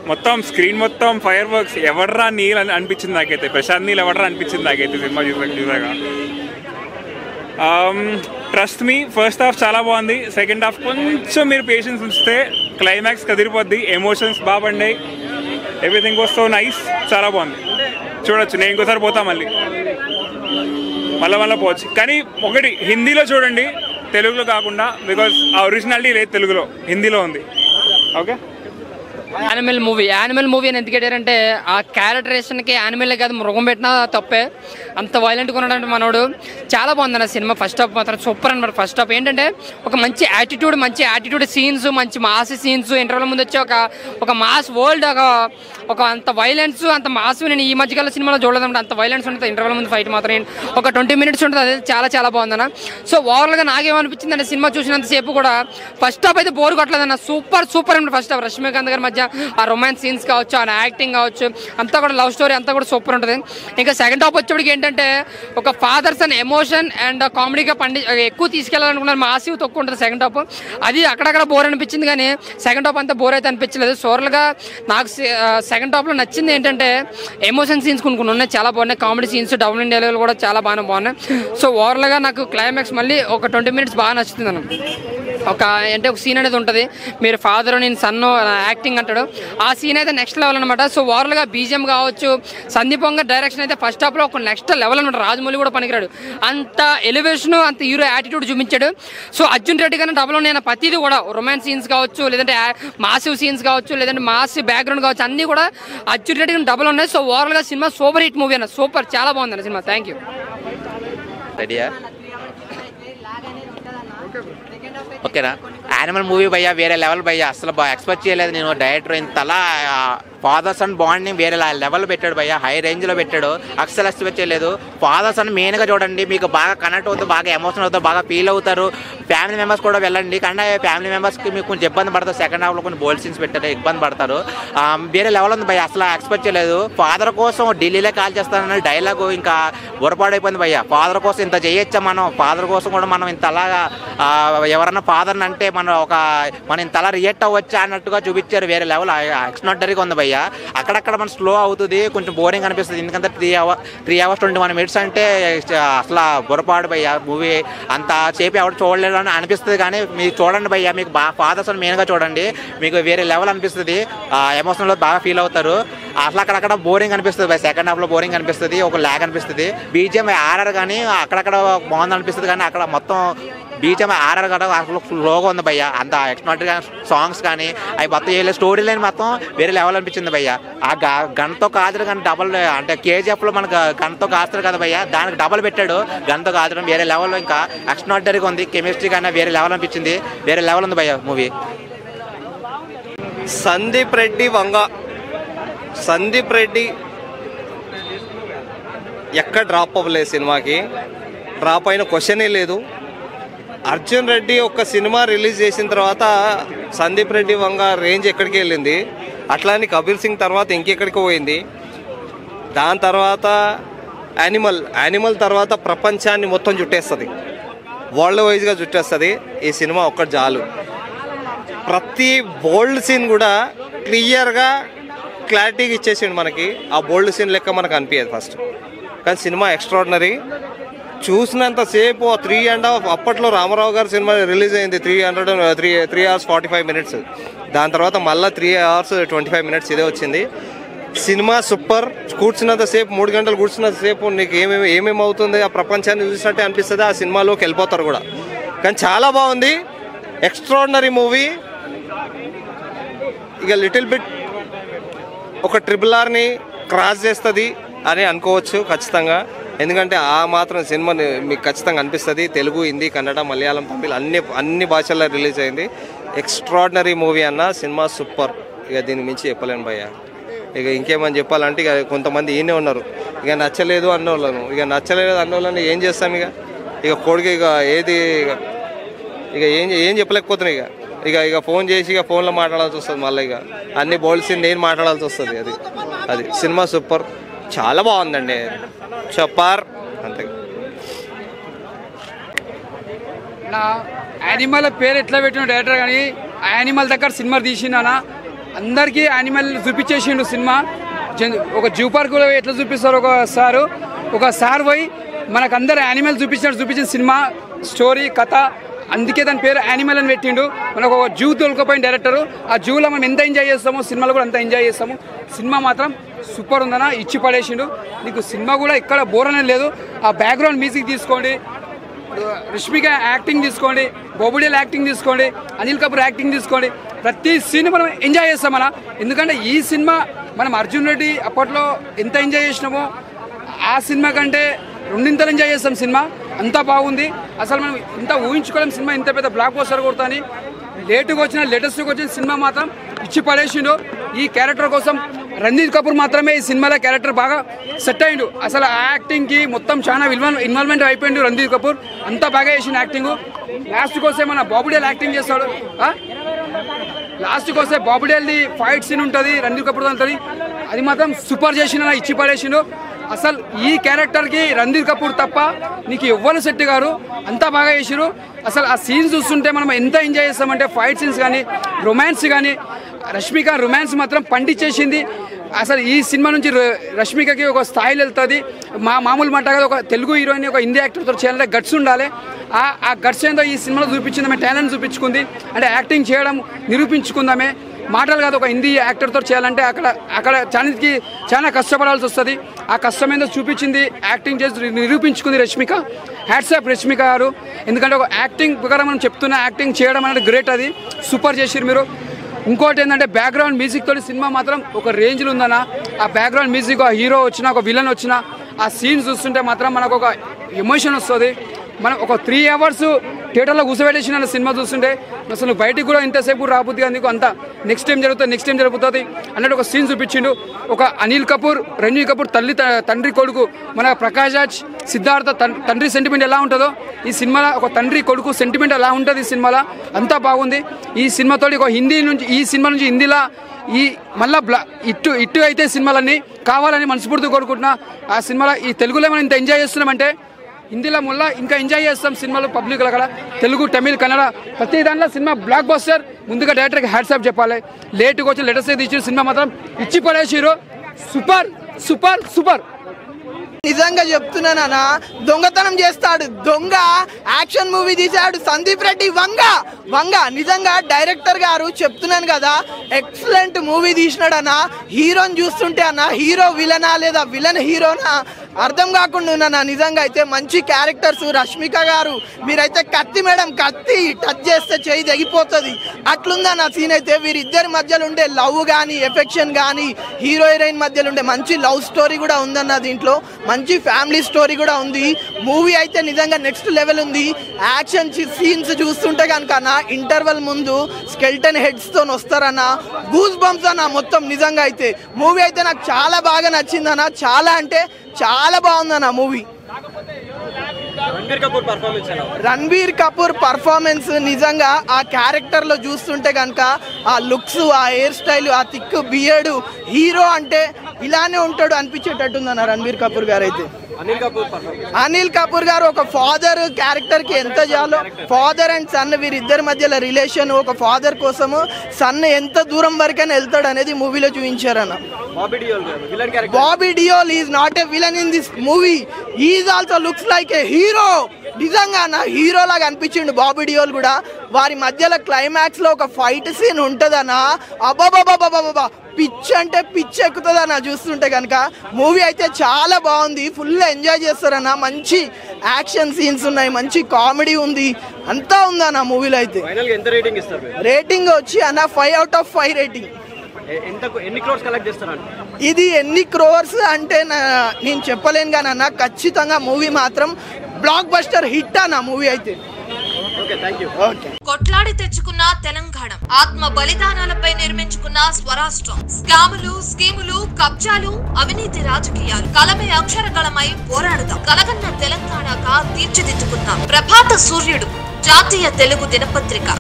మొత్తం స్క్రీన్ మొత్తం fire works ఎవడరా నీల్ అని అనిపించింది నాకైతే ప్రశాంత్ నీల్ ఎవడరా అనిపించింది నాకైతే సినిమా చూసాక చూసాక ట్రస్ట్ మీ ఫస్ట్ హాఫ్ చాలా బాగుంది సెకండ్ హాఫ్ కొంచెం మీరు పేషెన్స్ ఉంచితే క్లైమాక్స్ కదిరిపోద్ది ఎమోషన్స్ బాగా పడినాయి ఎవ్రీథింగ్ వాస్ సో నైస్ చాలా బాగుంది చూడొచ్చు నేను ఇంకోసారి పోతా మళ్ళీ మళ్ళీ మళ్ళీ పోవచ్చు కానీ ఒకటి హిందీలో చూడండి తెలుగులో కాకుండా బికాజ్ ఆ ఒరిజినాలిటీ లేదు తెలుగులో హిందీలో ఉంది okay animal movie animal movie అని ఎందుకు పెట్టారంటే ఆ క్యారెక్టరేషన్కి యానిమల్ కాదు మృగం పెట్టినా తప్పే అంత వైలెంట్గా ఉన్నాడంటే మనోడు చాలా బాగుంది అన్న సినిమా ఫస్ట్ హాఫ్ మాత్రం సూపర్ అనమాట ఫస్ట్ హాఫ్ ఏంటంటే ఒక మంచి యాటిట్యూడ్ మంచి యాటిట్యూడ్ సీన్స్ మంచి మాస్ సీన్స్ ఇంటర్వల్ ముందు వచ్చి ఒక ఒక మాస్ వరల్డ్ ఒక ఒక అంత వైలెన్స్ అంత మాస్ నేను ఈ మధ్యకాల సినిమాలో చూడలేదంటే అంత వైలెన్స్ ఉంటుంది ఇంటర్వల్ ముందు ఫైట్ మాత్రం ఒక ట్వంటీ మినిట్స్ ఉంటుంది అదే చాలా చాలా బాగుందన్న సో ఓవరాల్గా నాకేమనిపించింది అంటే సినిమా చూసినంతసేపు కూడా ఫస్ట్ హాఫ్ అయితే బోర్ కొట్టలేదన్న సూపర్ సూపర్ అండి ఫస్ట్ హాఫ్ రష్మికాంత్ గారి మధ్య ఆ రొమాన్స్ సీన్స్ కావచ్చు ఆ యాక్టింగ్ కావచ్చు అంతా కూడా లవ్ స్టోరీ అంతా కూడా సూపర్ ఉంటుంది ఇంకా సెకండ్ హాఫ్ వచ్చేటికి ఏంటంటే ఒక ఫాదర్స్ అండ్ ఎమోషన్ అండ్ కామెడీగా పండి ఎక్కువ తీసుకెళ్ళాలనుకున్నారు మాసివ్ తక్కువ ఉంటుంది సెకండ్ హాఫ్ అది అక్కడక్కడ బోర్ అనిపించింది కానీ సెకండ్ హాఫ్ అంతా బోర్ అయితే అనిపించలేదు సోరల్గా నాకు సెకండ్ హాఫ్లో నచ్చింది ఏంటంటే ఎమోషన్ సీన్స్ కొన్ని కొన్ని ఉన్నాయి చాలా బాగున్నాయి కామెడీ సీన్స్ డబుల్ ఇండియాలో కూడా చాలా బాగానే బాగున్నాయి సో ఓవరాల్గా నాకు క్లైమాక్స్ మళ్ళీ ఒక ట్వంటీ మినిట్స్ బాగా నచ్చుతుంది అన్న ఒక అంటే ఒక సీన్ అనేది ఉంటుంది మీరు ఫాదర్ నేను సన్ యాక్టింగ్ అంటాడు ఆ సీన్ అయితే నెక్స్ట్ లెవెల్ అనమాట సో ఓవరాల్గా బీజిఎం కావచ్చు సందీప్ వంగ డైరెక్షన్ అయితే ఫస్ట్ హాఫ్లో ఒక నెక్స్ట్ లెవెల్ అనమాట రాజమౌళి కూడా పనికిరాడు అంత ఎలివేషన్ అంత హీరో యాటిట్యూడ్ చూపించాడు సో అర్జున్ రెడ్డి కన్నా డబల్ నేను ప్రతిదీ కూడా రొమాన్స్ సీన్స్ కావచ్చు లేదంటే మాసివ్ సీన్స్ కావచ్చు లేదంటే మాస్ బ్యాక్గ్రౌండ్ కావచ్చు అన్నీ కూడా అర్జున్ రెడ్డి కన్నా డబల్ ఉన్నాయి సో ఓవరాల్గా సినిమా సూపర్ హిట్ మూవీ అన్న సూపర్ చాలా బాగుంది అన్న సినిమా థ్యాంక్ యూ రెడీయా ఓకేనా యానిమల్ మూవీ భయ్యా వేరే లెవెల్ భయ్యా అసలు బాగా ఎక్స్పెక్ట్ చేయలేదు నేను డైరెక్టర్ ఇంతలా ఫాదర్స్ అండ్ బాండ్ని వేరే లెవెల్ పెట్టాడు భయ్యా హై రేంజ్లో పెట్టాడు అస్సలు ఎక్స్పెక్ట్ చేయలేదు ఫాదర్స్ అని మెయిన్గా చూడండి మీకు బాగా కనెక్ట్ అవుతుంది బాగా ఎమోషన్ అవుతారు బాగా ఫీల్ అవుతారు ఫ్యామిలీ మెంబర్స్ కూడా వెళ్ళండి కానీ ఫ్యామిలీ మెంబర్స్కి మీకు కొంచెం ఇబ్బంది పడతారు సెకండ్ హాఫ్లో కొన్ని బోల్డ్ సీన్స్ పెట్టారు ఇబ్బంది పడతారు ఆ, వేరే లెవెల్ ఉంది భయ్య అసలు ఎక్స్పెక్ట్ చేయలేదు ఫాదర్ కోసం ఢిల్లీలో కాల్ చేస్తానని డైలాగ్ ఇంకా పొరపాడైపోయింది భయ్య ఫాదర్ కోసం ఇంత చేయొచ్చా మనం ఫాదర్ కోసం కూడా మనం ఇంత అలాగా ఆ, ఎవరన్నా ఫాదర్ని అంటే మనం ఒక మనం ఇంత అలా రియాక్ట్ అవ్వచ్చా అన్నట్టుగా చూపించారు వేరే లెవెల్ ఎక్స్ట్రాడనరీగా ఉంది భయ్య అక్కడక్కడ మనం స్లో అవుతుంది కొంచెం బోరింగ్ అనిపిస్తుంది ఎందుకంటే three hour three hours twenty one minutes అంటే అసలు బొరపాడు భయ్య మూవీ అంత సేపు ఎవరు చూడలేదు అని అనిపిస్తుంది కానీ మీరు చూడండి భయ్య మీకు బాగా ఫాదర్స్ అని మెయిన్గా చూడండి మీకు వేరే లెవెల్ అనిపిస్తుంది ఎమోషనల్లో బాగా ఫీల్ అవుతారు అసలు అక్కడక్కడ బోరింగ్ అనిపిస్తుంది భయ్య సెకండ్ హాఫ్లో బోరింగ్ అనిపిస్తుంది ఒక ల్యాగ్ అనిపిస్తుంది బీజిఎం ఆర్ఆర్ కానీ అక్కడక్కడ బాగుంది అనిపిస్తుంది కానీ అక్కడ మొత్తం బీచ్ ఆర్ఆర్ కదా అసలు లోగా ఉంది భయ్య అంత ఎక్స్ట్రాడనరీగా సాంగ్స్ కానీ అవి మొత్తం ఏ స్టోరీ లైన్ మొత్తం వేరే లెవెల్ అనిపించింది భయ్య ఆ గ- గన్తో కాదురు కానీ డబల్ అంటే కేజీఎఫ్లో మనకు గన్తో కాస్తారు కదా భయ్య దానికి డబల్ పెట్టాడు గన్తో కాదడం వేరే లెవెల్లో ఇంకా ఎక్స్ట్రాడనరీగా ఉంది కెమిస్ట్రీ కానీ వేరే లెవెల్ అనిపించింది వేరే లెవెల్ ఉంది భయ్య మూవీ సందీప్ రెడ్డి వంగ సందీప్ రెడ్డి ఎక్కడ డ్రాప్ అవ్వలేదు సినిమాకి డ్రాప్ అయిన క్వశ్చనే లేదు అర్జున్ రెడ్డి ఒక సినిమా రిలీజ్ చేసిన తర్వాత సందీప్ రెడ్డి వంగ రేంజ్ ఎక్కడికి వెళ్ళింది అట్లానే కబీర్ సింగ్ తర్వాత ఇంకెక్కడికి పోయింది దాని తర్వాత యానిమల్ యానిమల్ తర్వాత ప్రపంచాన్ని మొత్తం చుట్టేస్తుంది వరల్డ్ వైజ్గా చుట్టేస్తుంది ఈ సినిమా ఒక్కటి చాలు ప్రతి బోల్డ్ సీన్ కూడా క్లియర్గా క్లారిటీగా ఇచ్చేసిండు మనకి ఆ బోల్డ్ సీన్ లెక్క మనకు అనిపించదు ఫస్ట్ కానీ సినిమా ఎక్స్ట్రాడినరీ చూసినంతసేపు త్రీ అండ్ హాఫ్ అప్పట్లో రామారావు గారి సినిమా రిలీజ్ అయింది three hundred three three hours forty five minutes దాని తర్వాత మళ్ళీ three hours twenty five minutes ఇదే వచ్చింది సినిమా సూపర్ కూర్చున్నంతసేపు మూడు గంటలు కూర్చున్నంతసేపు నీకు ఏమేమి ఏమేమి అవుతుంది ఆ ప్రపంచాన్ని చూసినట్టే అనిపిస్తుంది ఆ సినిమాలోకి వెళ్ళిపోతారు కూడా కానీ చాలా బాగుంది ఎక్స్ట్రాడినరీ మూవీ ఇక లిటిల్ బిట్ ఒక ట్రిపుల్ ఆర్ని క్రాస్ చేస్తుంది అని అనుకోవచ్చు ఖచ్చితంగా ఎందుకంటే ఆ మాత్రం సినిమా మీకు ఖచ్చితంగా అనిపిస్తుంది తెలుగు హిందీ కన్నడ మలయాళం తమిళ్ అన్ని అన్ని భాషల్లో రిలీజ్ అయింది ఎక్స్ట్రాడినరీ మూవీ అన్న సినిమా సూపర్ ఇక దీని మించి చెప్పలేను భయ్య ఇక ఇంకేమని చెప్పాలంటే ఇక కొంతమంది ఈయనే ఉన్నారు ఇక నచ్చలేదు అన్నోళ్ళను ఇక నచ్చలేదు అన్నోళ్ళని ఏం చేస్తాం ఇక ఇక కొడుకు ఇక ఏది ఇక ఇక ఏం ఏం చెప్పలేకపోతున్నాయి ఇక ఇక ఇక ఫోన్ చేసి ఇక ఫోన్లో మాట్లాడాల్సి వస్తుంది మళ్ళీ ఇక అన్ని బోల్స్ నేను మాట్లాడాల్సి వస్తుంది అది అది సినిమా సూపర్ చాలా బాగుందండి చెప్పార్ అంతే నా యానిమల్ పేరు ఎట్లా పెట్టిన డైరెక్టర్ కానీ ఆ యానిమల్ దగ్గర సినిమా తీసినా అందరికీ యానిమల్ చూపించేసిండు సినిమా జన్- ఒక జూ పార్కులో ఎట్లా చూపిస్తారు ఒక సారు ఒక సార్ పోయి మనకు అందరు యానిమల్ చూపించినట్టు చూపించిన సినిమా స్టోరీ కథ అందుకే దాని పేరు యానిమల్ అని పెట్టిండు మనకు ఒక జూ తోలుకపోయిన డైరెక్టర్ ఆ జూలో మనం ఎంత ఎంజాయ్ చేస్తామో సినిమాలో కూడా అంత ఎంజాయ్ చేస్తాము సినిమా మాత్రం సూపర్ ఉందన్న ఇచ్చి పడేసిండు నీకు సినిమా కూడా ఇక్కడ బోర్ అనేది లేదు ఆ బ్యాక్గ్రౌండ్ మ్యూజిక్ తీసుకోండి రష్మిక యాక్టింగ్ తీసుకోండి బొబుడేల్ యాక్టింగ్ తీసుకోండి అనిల్ కపూర్ యాక్టింగ్ తీసుకోండి ప్రతి సీన్ మనం ఎంజాయ్ చేస్తాం మన ఎందుకంటే ఈ సినిమా మనం అర్జున్ రెడ్డి అప్పట్లో ఎంత ఎంజాయ్ చేసినామో ఆ సినిమా కంటే రెండింతలు ఎంజాయ్ చేస్తాం సినిమా అంతా బాగుంది అసలు మనం ఇంత ఊహించుకోవడం సినిమా ఇంత పెద్ద బ్లాక్ పోస్టర్ కొడతాని లేటుగా వచ్చిన లేటెస్ట్గా వచ్చిన సినిమా మాత్రం ఇచ్చి పడేసిండు ఈ క్యారెక్టర్ కోసం రణ్దీప్ కపూర్ మాత్రమే ఈ సినిమాలో క్యారెక్టర్ బాగా సెట్ అయిండు అసలు ఆ యాక్టింగ్కి మొత్తం చాలా ఇన్వాల్వ్ ఇన్వాల్వ్మెంట్ అయిపోయిండు రణ్దీప్ కపూర్ అంతా బాగా చేసిండు యాక్టింగ్ లాస్ట్కి వస్తే మన బాబుడేల్ యాక్టింగ్ చేస్తాడు ఆ? లాస్ట్కి వస్తే బాబుడేల్ది ఫైట్ సీన్ ఉంటుంది రణ్దీప్ కపూర్ ఉంటుంది అది మాత్రం సూపర్ చేసిన ఇచ్చి పడేసిండు అసలు ఈ క్యారెక్టర్కి రణ్దీప్ కపూర్ తప్ప నీకు ఎవ్వరు సెట్ గారు అంతా బాగా చేసిరు అసలు ఆ సీన్స్ చూస్తుంటే మనం ఎంత ఎంజాయ్ చేస్తామంటే ఫైట్ సీన్స్ కానీ రొమాన్స్ కానీ రష్మిక రొమాన్స్ మాత్రం పండించేసింది అసలు ఈ సినిమా నుంచి ర- రష్మికకి ఒక స్థాయిలో వెళ్తుంది మా మామూలు మాట కాదు ఒక తెలుగు హీరోయిన్ ఒక హిందీ యాక్టర్తో చేయాలంటే గట్స్ ఉండాలి ఆ ఆ గట్స్ ఏందో ఈ సినిమాలో చూపించింది ఆమె టాలెంట్ చూపించుకుంది అంటే యాక్టింగ్ చేయడం నిరూపించుకుందామే మాటలు కాదు ఒక హిందీ యాక్టర్తో చేయాలంటే అక్కడ అక్కడ చాలాకి చాలా కష్టపడాల్సి వస్తుంది ఆ కష్టం ఏందో చూపించింది యాక్టింగ్ చేసి నిరూపించుకుంది రష్మిక హ్యాట్సాప్ రష్మిక గారు ఎందుకంటే ఒక యాక్టింగ్ ప్రకారం మనం చెప్తున్న యాక్టింగ్ చేయడం అనేది గ్రేట్ అది సూపర్ చేసిరు మీరు ఇంకోటి ఏంటంటే బ్యాక్గ్రౌండ్ మ్యూజిక్ తోటి సినిమా మాత్రం ఒక రేంజ్లో ఉందన్న ఆ బ్యాక్గ్రౌండ్ మ్యూజిక్ ఆ హీరో వచ్చినా ఒక విలన్ వచ్చినా ఆ సీన్ చూస్తుంటే మాత్రం మనకు ఒక ఎమోషన్ వస్తుంది మనం ఒక త్రీ అవర్స్ థియేటర్లో కూర్చోబెట్టేసిన సినిమా చూస్తుంటే అసలు నువ్వు బయటికి కూడా ఇంతసేపు రాబుద్ది అందుకు అంత నెక్స్ట్ టైం జరుగుతుంది నెక్స్ట్ టైం జరుగుతుంది అన్నట్టు ఒక సీన్ చూపించిండు ఒక అనిల్ కపూర్ రణ్వీర్ కపూర్ తల్లి త- తండ్రి కొడుకు మన ప్రకాష్ రాజ్ సిద్ధార్థ తన్- తండ్రి సెంటిమెంట్ ఎలా ఉంటుందో ఈ సినిమాలో ఒక తండ్రి కొడుకు సెంటిమెంట్ ఎలా ఉంటుంది ఈ సినిమాలో అంతా బాగుంది ఈ సినిమాతో ఒక హిందీ నుంచి ఈ సినిమా నుంచి హిందీలా ఈ మళ్ళా బ్లా ఇట్టు ఇట్టు అయితే సినిమాలన్నీ కావాలని మనస్ఫూర్తి కోరుకుంటున్నా ఆ సినిమాలో ఈ తెలుగులో మనం ఇంత ఎంజాయ్ చేస్తున్నామంటే హిందీలో మళ్ళీ ఇంకా ఎంజాయ్ చేస్తాం సినిమాలో పబ్లిక్ అక్కడ తెలుగు తమిళ్ కన్నడ ప్రతి దాంట్లో సినిమా బ్లాక్ బస్టర్ ముందుగా డైరెక్టర్కి హ్యాట్సాప్ చెప్పాలి లేటుగా వచ్చి లెటర్స్ తీసిన సినిమా మాత్రం ఇచ్చి పడేసిరు సూపర్ సూపర్ సూపర్ నిజంగా చెప్తున్నానా దొంగతనం చేస్తాడు దొంగ యాక్షన్ మూవీ తీశాడు సందీప్ రెడ్డి వంగ వంగ నిజంగా డైరెక్టర్ గారు చెప్తున్నాను కదా ఎక్సలెంట్ మూవీ తీసినాడన్న హీరోని చూస్తుంటే అన్న హీరో విలనా లేదా విలన్ హీరోనా అర్థం కాకుండా ఉన్నానా నిజంగా అయితే మంచి క్యారెక్టర్స్ రష్మిక గారు మీరైతే కత్తి మేడం కత్తి టచ్ చేస్తే చేయి తెగిపోతుంది అట్లుందన్న సీన్ అయితే వీరిద్దరి మధ్యలో ఉండే లవ్ కానీ ఎఫెక్షన్ కానీ హీరో హీరోయిన్ మధ్యలో ఉండే మంచి లవ్ స్టోరీ కూడా ఉందన్న దీంట్లో మంచి ఫ్యామిలీ స్టోరీ కూడా ఉంది మూవీ అయితే నిజంగా నెక్స్ట్ లెవెల్ ఉంది యాక్షన్ సీన్స్ చూస్తుంటే కనుక అన్న ఇంటర్వెల్ ముందు స్కెల్టన్ హెడ్స్ తో వస్తారన్న గూస్ బంప్స్ అన్న మొత్తం నిజంగా అయితే మూవీ అయితే నాకు చాలా బాగా నచ్చిందన్న చాలా అంటే చాలా బాగుందన్న మూవీ రణ్బీర్ కపూర్ పర్ఫార్మెన్స్ నిజంగా ఆ క్యారెక్టర్ లో చూస్తుంటే కనుక ఆ లుక్స్ ఆ హెయిర్ స్టైల్ ఆ థిక్ బియర్డ్ హీరో అంటే ఇలానే ఉంటాడు అనిపించేటట్టుందన్న రణ్బీర్ కపూర్ గారు అయితే అనిల్ కపూర్ గారు ఒక ఫాదర్ క్యారెక్టర్ కి ఎంత చాలో ఫాదర్ అండ్ సన్ వీరిద్దరి మధ్యలో రిలేషన్ ఒక ఫాదర్ కోసము సన్ ఎంత దూరం వరకైనా వెళ్తాడు అనేది మూవీలో చూపించారన్న Bobby Deol is not a villain in this movie is also looks like a hero నిజంగా నా హీరో లాగా అనిపించిండు బాబీ డియోల్ కూడా వారి మధ్యలో క్లైమాక్స్ లో ఒక ఫైట్ సీన్ ఉంటదన్నా అబాబాబాబాబా పిచ్ అంటే పిచ్ ఎక్కుతుందన్న చూస్తుంటే కనుక మూవీ అయితే చాలా బాగుంది ఫుల్ ఎంజాయ్ చేస్తారన్న మంచి యాక్షన్ సీన్స్ ఉన్నాయి మంచి కామెడీ ఉంది అంతా ఉందన్న మూవీలో అయితే ఎంత రేటింగ్ ఇస్తారు మీరు? రేటింగ్ వచ్చి అన్న five out of five rating ఎ- ఎంత ఎన్ని క్రోర్స్ కలెక్ట్ చేస్తారండి ఇది ఎన్ని క్రోర్స్ అంటే నా- నేను చెప్పలేను కానీ అన్న ఖచ్చితంగా మూవీ మాత్రం బ్లాక్ బస్టర్ హిట్ అన్న మూవీ అయితే ఓకే థ్యాంక్ యూ ఓకే కొట్లాడి తెచ్చుకున్న తెలంగాణ ఆత్మ బలిదానాలపై నిర్మించుకున్న స్వరాష్ట్రం స్కాములు స్కీములు కబ్జాలు అవినీతి రాజకీయాలు కలమే అక్షరగళమై పోరాడుదాం కలగన్న తెలంగాణగా తీర్చిదిద్దుకుందాం ప్రభాత సూర్యుడు జాతీయ తెలుగు దినపత్రిక